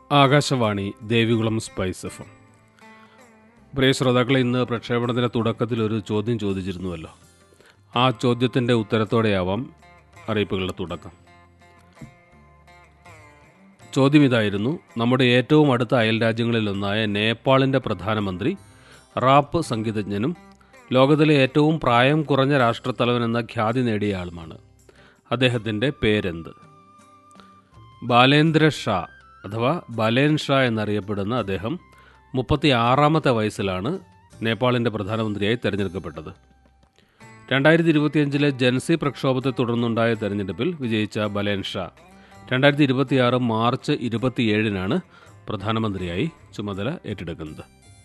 Akashvani Devikulam spice F M. പ്രിയ ശ്രോതാക്കളെ ഇന്ന് പ്രക്ഷേപണത്തിൻ്റെ തുടക്കത്തിൽ ഒരു ചോദ്യം ചോദിച്ചിരുന്നുവല്ലോ ആ ചോദ്യത്തിൻ്റെ ഉത്തരത്തോടെയാവാം അറിയിപ്പുകളുടെ തുടക്കം ചോദ്യം ഇതായിരുന്നു നമ്മുടെ ഏറ്റവും അടുത്ത അയൽ രാജ്യങ്ങളിലൊന്നായ നേപ്പാളിൻ്റെ പ്രധാനമന്ത്രി റാപ്പ് സംഗീതജ്ഞനും ലോകത്തിലെ ഏറ്റവും പ്രായം കുറഞ്ഞ രാഷ്ട്രത്തലവൻ എന്ന ഖ്യാതി നേടിയ ആളുമാണ് അദ്ദേഹത്തിൻ്റെ പേരെന്ത് ബാലേന്ദ്ര ഷാ അഥവാ ബലേൻ ഷാ എന്നറിയപ്പെടുന്ന അദ്ദേഹം മുപ്പത്തി ആറാമത്തെ വയസ്സിലാണ് നേപ്പാളിൻ്റെ പ്രധാനമന്ത്രിയായി തെരഞ്ഞെടുക്കപ്പെട്ടത് രണ്ടായിരത്തി ഇരുപത്തിയഞ്ചിലെ ജൻസി പ്രക്ഷോഭത്തെ തുടർന്നുണ്ടായ തെരഞ്ഞെടുപ്പിൽ വിജയിച്ച ബലേൻ ഷാ രണ്ടായിരത്തി ഇരുപത്തിയാറ് മാർച്ച് ഇരുപത്തിയേഴിനാണ് പ്രധാനമന്ത്രിയായി ചുമതല ഏറ്റെടുക്കുന്നത്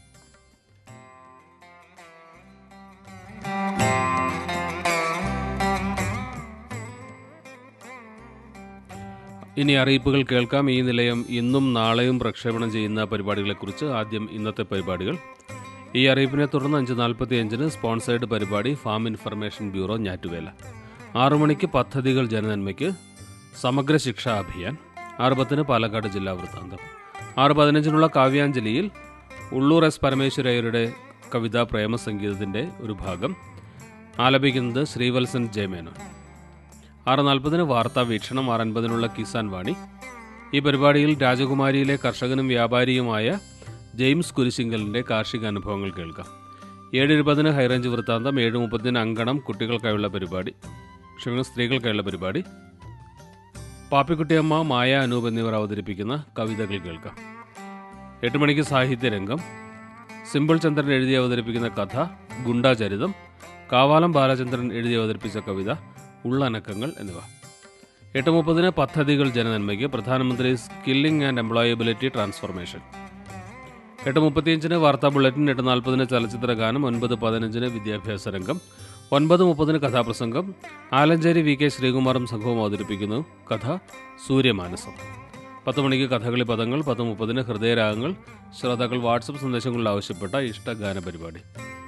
ഇനി അറിയിപ്പുകൾ കേൾക്കാം ഈ നിലയം ഇന്നും നാളെയും പ്രക്ഷേപണം ചെയ്യുന്ന പരിപാടികളെക്കുറിച്ച് ആദ്യം ഇന്നത്തെ പരിപാടികൾ ഈ അറിയിപ്പിനെ തുടർന്ന് അഞ്ച് നാൽപ്പത്തി അഞ്ചിന് സ്പോൺസേഡ് പരിപാടി ഫാം ഇൻഫർമേഷൻ ബ്യൂറോ ഞാറ്റുവേല ആറു മണിക്ക് പദ്ധതികൾ ജനനന്മയ്ക്ക് സമഗ്ര ശിക്ഷാ അഭിയാൻ ആറ് പത്തിന് പാലക്കാട് ജില്ലാ വൃത്താന്തം ആറ് പതിനഞ്ചിനുള്ള കാവ്യാഞ്ജലിയിൽ ഉള്ളൂർ എസ് പരമേശ്വരയ്യരുടെ കവിതാ പ്രേമസംഗീതത്തിൻ്റെ ഒരു ഭാഗം ആലപിക്കുന്നത് ശ്രീവത്സൻ ജയമേനോൻ ആറ് നാൽപ്പതിന് വാർത്താ വീക്ഷണം ആറ് അൻപതിനുള്ള കിസാൻ വാണി ഈ പരിപാടിയിൽ രാജകുമാരിയിലെ കർഷകനും വ്യാപാരിയുമായ ജെയിംസ് കുരിശിങ്കലിൻ്റെ കാർഷിക അനുഭവങ്ങൾ കേൾക്കാം ഏഴ് ഇരുപതിന് ഹൈറേഞ്ച് വൃത്താന്തം ഏഴ് മുപ്പതിന് അങ്കണം കുട്ടികൾക്കായുള്ള പരിപാടി ക്ഷമിക്കണം സ്ത്രീകൾക്കായുള്ള പരിപാടി പാപ്പിക്കുട്ടിയമ്മ മായ അനൂപ് എന്നിവർ അവതരിപ്പിക്കുന്ന കവിതകൾ കേൾക്കാം എട്ട് മണിക്ക് സാഹിത്യരംഗം സിമ്പിൾ ചന്ദ്രൻ എഴുതി അവതരിപ്പിക്കുന്ന കഥ ഗുണ്ടാചരിതം കാവാലം ബാലചന്ദ്രൻ എഴുതി അവതരിപ്പിച്ച കവിത ഉള്ളനക്കങ്ങൾ എന്നിവ എട്ട് മുപ്പതിന് പദ്ധതികൾ ജനനന്മയ്ക്ക് പ്രധാനമന്ത്രി സ്കില്ലിംഗ് ആൻഡ് എംപ്ലോയബിലിറ്റി ട്രാൻസ്ഫോർമേഷൻ എട്ട് മുപ്പത്തിയഞ്ചിന് വാർത്താ ബുള്ളറ്റിൻ എട്ട് നാൽപ്പതിന് ചലച്ചിത്ര ഗാനം ഒൻപത് പതിനഞ്ചിന് വിദ്യാഭ്യാസ രംഗം ഒൻപത് മുപ്പതിന് കഥാപ്രസംഗം ആലഞ്ചേരി വി കെ ശ്രീകുമാറും സംഘവും അവതരിപ്പിക്കുന്നു കഥ സൂര്യമാനസം പത്ത് മണിക്ക് കഥകളി പദങ്ങൾ പത്ത് മുപ്പതിന് ഹൃദയരാഗങ്ങൾ ശ്രോതാക്കൾ വാട്സപ്പ് സന്ദേശങ്ങളിൽ ആവശ്യപ്പെട്ട ഇഷ്ടഗാന പരിപാടി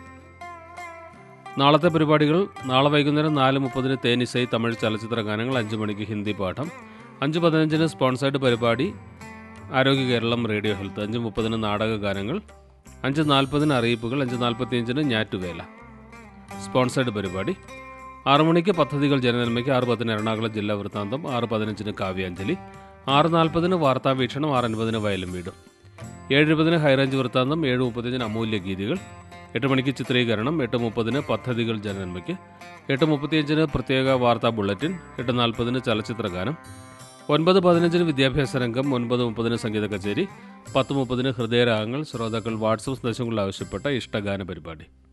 നാളത്തെ പരിപാടികൾ നാളെ വൈകുന്നേരം നാല് മുപ്പതിന് തേനിസൈ തമിഴ് ചലച്ചിത്ര ഗാനങ്ങൾ അഞ്ച് മണിക്ക് ഹിന്ദി പാഠം അഞ്ച് പതിനഞ്ചിന് സ്പോൺസേർഡ് പരിപാടി ആരോഗ്യ കേരളം റേഡിയോ ഹെൽത്ത് അഞ്ച് മുപ്പതിന് നാടക ഗാനങ്ങൾ അഞ്ച് നാൽപ്പതിന് അറിയിപ്പുകൾ അഞ്ച് നാൽപ്പത്തിയഞ്ചിന് ഞാറ്റുവേല സ്പോൺസേർഡ് പരിപാടി ആറ് മണിക്ക് പദ്ധതികൾ ജനനന്മയ്ക്ക് ആറ് പത്തിന് എറണാകുളം ജില്ലാ വൃത്താന്തം ആറ് പതിനഞ്ചിന് കാവ്യാഞ്ജലി ആറ് നാൽപ്പതിന് വാർത്താ വീക്ഷണം ആറ് അൻപതിന് വയലും വീടും ഏഴ് ഇരുപതിന് ഹൈറേഞ്ച് വൃത്താന്തം ഏഴ് മുപ്പത്തിയഞ്ചിന് അമൂല്യ ഗീതികൾ എട്ട് മണിക്ക് ചിത്രീകരണം എട്ട് മുപ്പതിന് പദ്ധതികൾ ജനനന്മയ്ക്ക് എട്ട് മുപ്പത്തിയഞ്ചിന് പ്രത്യേക വാർത്താ ബുള്ളറ്റിൻ എട്ട് നാൽപ്പതിന് ചലച്ചിത്ര ഗാനം ഒൻപത് പതിനഞ്ചിന് വിദ്യാഭ്യാസ രംഗം ഒൻപത് മുപ്പതിന് സംഗീത കച്ചേരി പത്ത് മുപ്പതിന് ഹൃദയരാഗങ്ങൾ ശ്രോതാക്കൾ വാട്സപ്പ് സന്ദേശങ്ങളിൽ ആവശ്യപ്പെട്ട ഇഷ്ടഗാന പരിപാടി